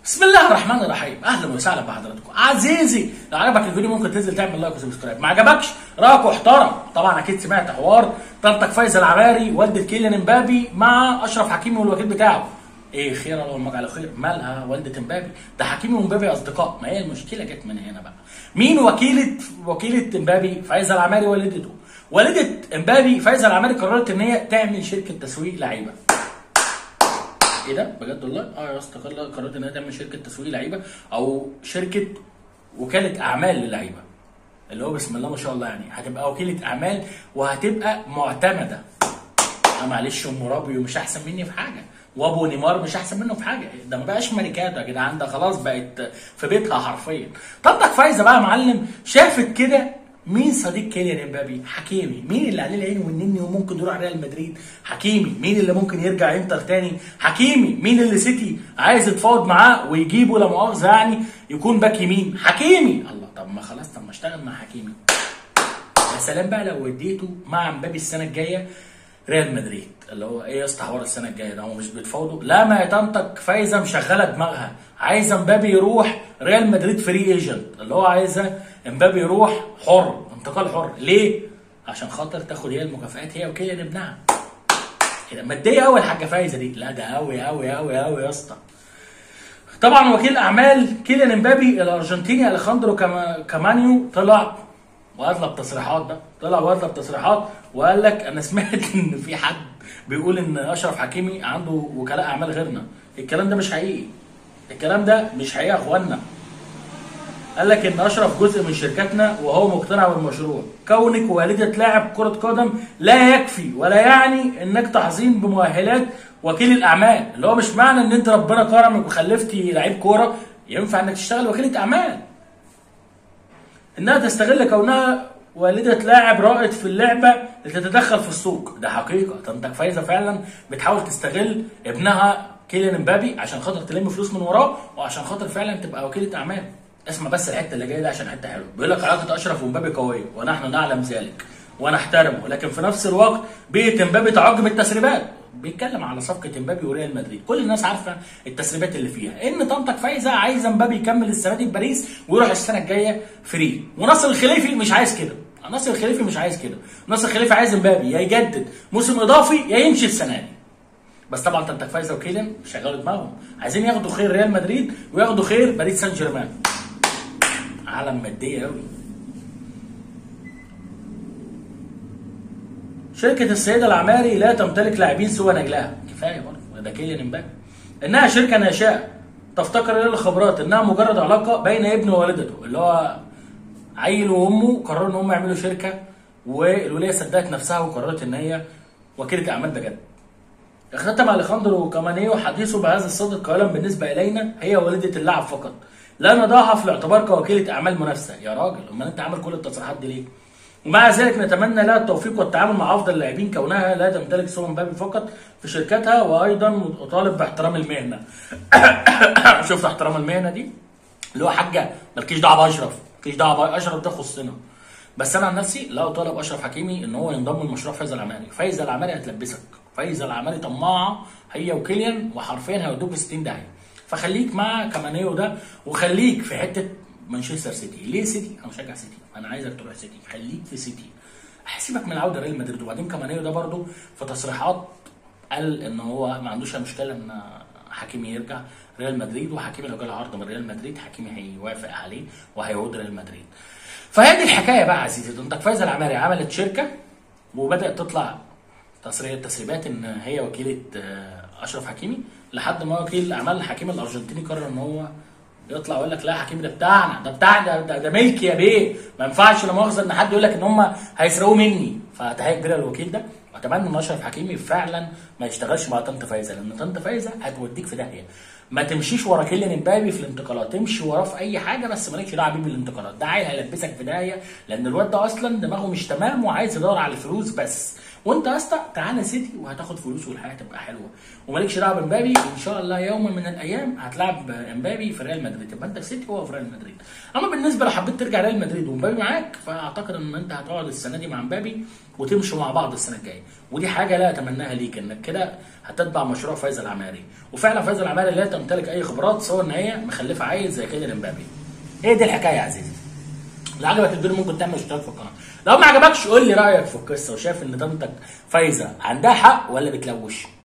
بسم الله الرحمن الرحيم اهلا وسهلا بحضراتكم عزيزي لو عجبك الفيديو ممكن تنزل تعمل لايك وسبسكرايب ما عجبكش رايك محترم طبعا اكيد سمعت حوار طنطك فايز العماري والده كيليان امبابي مع اشرف حكيمي والوكيل بتاعه ايه خير اللهم اجعله خير مالها والده امبابي ده حكيمي وامبابي اصدقاء ما هي المشكله جت من هنا بقى مين وكيله وكيله امبابي فايز العماري والدته والده امبابي فايز العماري قررت ان هي تعمل شركه تسويق لعيبه ايه ده بجد والله اه يا اسطى قرر- قررت انها تعمل شركه تسويق لعيبه او شركه وكاله اعمال للعيبه اللي هو بسم الله ما شاء الله يعني هتبقى وكيله اعمال وهتبقى معتمده آه معلش ام رابيو مش احسن مني في حاجه وابو نيمار مش احسن منه في حاجه ده ما بقاش ملكات يا جدعان ده خلاص بقت في بيتها حرفيا طنطك فايزه بقى يا معلم شافت كده مين صديق كيليان امبابي حكيمي مين اللي عليه العين والنني وممكن يروح ريال مدريد حكيمي مين اللي ممكن يرجع انتر تاني حكيمي مين اللي سيتي عايز يتفاوض معاه ويجيبه لا مؤاخذه يعني يكون باك يمين حكيمي الله طب ما خلاص طب ما اشتغل مع حكيمي يا سلام بقى لو وديته مع مبابي السنه الجايه ريال مدريد اللي هو ايه يا اسطى حوار السنه الجايه ده هو مش بيتفاوضوا لا ما يا طنطك فايزه مشغله دماغها عايزه مبابي يروح ريال مدريد فري ايجنت اللي هو عايزه مبابي يروح حر انتقال حر ليه؟ عشان خاطر تاخد هي المكافآت هي وكيليان ابنها كده ماديه قوي الحاجه فايزه دي لا ده قوي قوي قوي قوي يا اسطى طبعا وكيل اعمال كيليان امبابي الارجنتيني اليخاندرو كاما- كامانيو طلع واطلب تصريحات ده طلع واطلب تصريحات وقال لك انا سمعت ان في حد بيقول ان اشرف حكيمي عنده وكلاء اعمال غيرنا الكلام ده مش حقيقي الكلام ده مش حقيقي يا اخوانا قال لك ان اشرف جزء من شركتنا وهو مقتنع بالمشروع كونك والده لاعب كره قدم لا يكفي ولا يعني انك تحظين بمؤهلات وكيل الاعمال اللي هو مش معنى ان انت ربنا كرمك وخلفتي لعيب كوره ينفع انك تشتغل وكيله اعمال انها تستغل كونها والدة لاعب رائد في اللعبة لتتدخل في السوق ده حقيقة طنطك فايزة فعلا بتحاول تستغل ابنها كيليان امبابي عشان خاطر تلم فلوس من وراه وعشان خاطر فعلا تبقى وكيلة اعمال اسمع بس الحتة اللي جاية دي عشان حتة حلوة بيقول لك علاقة اشرف ومبابي قوية ونحن نعلم ذلك ونحترمه لكن في نفس الوقت بيئة امبابي تعجب التسريبات بيتكلم على صفقة امبابي وريال مدريد كل الناس عارفة التسريبات اللي فيها ان طنطك فايزة عايزة امبابي يكمل السنة دي في باريس ويروح السنة الجاية فري وناصر الخليفي مش عايز كده ناصر الخليفي مش عايز كده ناصر الخليفي عايز امبابي يا يجدد موسم اضافي يا يمشي السنة دي بس طبعا طنطك فايزة وكيلن شغالوا دماغهم عايزين ياخدوا خير ريال مدريد وياخدوا خير باريس سان جيرمان عالم مادية قوي شركة السيدة العماري لا تمتلك لاعبين سوى نجلها كفاية برضه ده كيليان امبابي انها شركة ناشئة تفتقر الى الخبرات انها مجرد علاقة بين ابن ووالدته اللي هو عيل وامه قرروا ان هم يعملوا شركة والولية صدقت نفسها وقررت ان هي وكيلة اعمال بجد اختتم اليخاندرو كامانيو حديثه بهذا الصدق قائلا بالنسبة إلينا هي والدة اللاعب فقط لا نضعها في الاعتبار كوكيلة أعمال منافسة يا راجل أمال أنت عامل كل التصريحات دي ليه؟ ومع ذلك نتمنى لها التوفيق والتعامل مع أفضل اللاعبين كونها لا تمتلك سوى مبابي فقط في شركتها وأيضا أطالب باحترام المهنة شفت احترام المهنة دي؟ اللي هو حاجة مالكيش دعوة بأشرف مالكيش دعوة بأشرف ده خصنا بس انا عن نفسي لا اطالب اشرف حكيمي ان هو ينضم لمشروع فايز العماري فايز العماري هتلبسك فايز العماري طماعه هي وكيليان وحرفيا هيودوك في 60 داهيه فخليك مع كامانيو ده وخليك في حته مانشستر سيتي ليه سيتي انا مشجع سيتي انا عايزك تروح سيتي خليك في سيتي هسيبك من العوده ريال مدريد وبعدين كامانيو ده برده في تصريحات قال ان هو ما عندوش مشكله ان حكيمي يرجع ريال مدريد وحكيمي لو جاله عرض من ريال مدريد حكيمي هيوافق عليه وهيعود ريال مدريد فهي دي الحكايه بقى عزيزي انت فايزه العماري عملت شركه وبدات تطلع تصريح تسريبات ان هي وكيله آه، اشرف حكيمي لحد ما وكيل اعمال الحكيم الارجنتيني قرر ان هو يطلع ويقول لك لا حكيمي ده بتاعنا ده بتاعنا ده, ده ملكي يا بيه ما ينفعش لا مؤاخذه ان حد يقول لك ان هم هيسرقوه مني فتحيه كبيره للوكيل ده واتمنى ان اشرف حكيمي فعلا ما يشتغلش مع طنط فايزه لان طنط فايزه هتوديك في داهيه ما تمشيش ورا كيليان امبابي في الانتقالات تمشي وراه في اي حاجه بس مالكش دعوه بيه بالانتقالات ده عيل هيلبسك في داهيه لان الواد ده اصلا دماغه مش تمام وعايز يدور على الفلوس بس وانت يا اسطى تعالى سيتي وهتاخد فلوس والحياه تبقى حلوه ومالكش دعوه بامبابي ان شاء الله يوما من الايام هتلعب امبابي في ريال مدريد يبقى انت في سيتي وهو في ريال مدريد اما بالنسبه لو حبيت ترجع ريال مدريد ومبابي معاك فاعتقد ان انت هتقعد السنه دي مع مبابي وتمشوا مع بعض السنه الجايه ودي حاجه لا اتمناها ليك انك كده هتتبع مشروع فايز العماري وفعلا فايز العماري لا تمتلك اي خبرات سوى ان هي مخلفه عيل زي كده امبابي هي دي الحكايه يا عزيزي لو عجبك الفيديو ممكن تعمل اشتراك في القناه لو ما عجبكش قول لي رايك في القصه وشايف ان طنطك فايزه عندها حق ولا بتلوش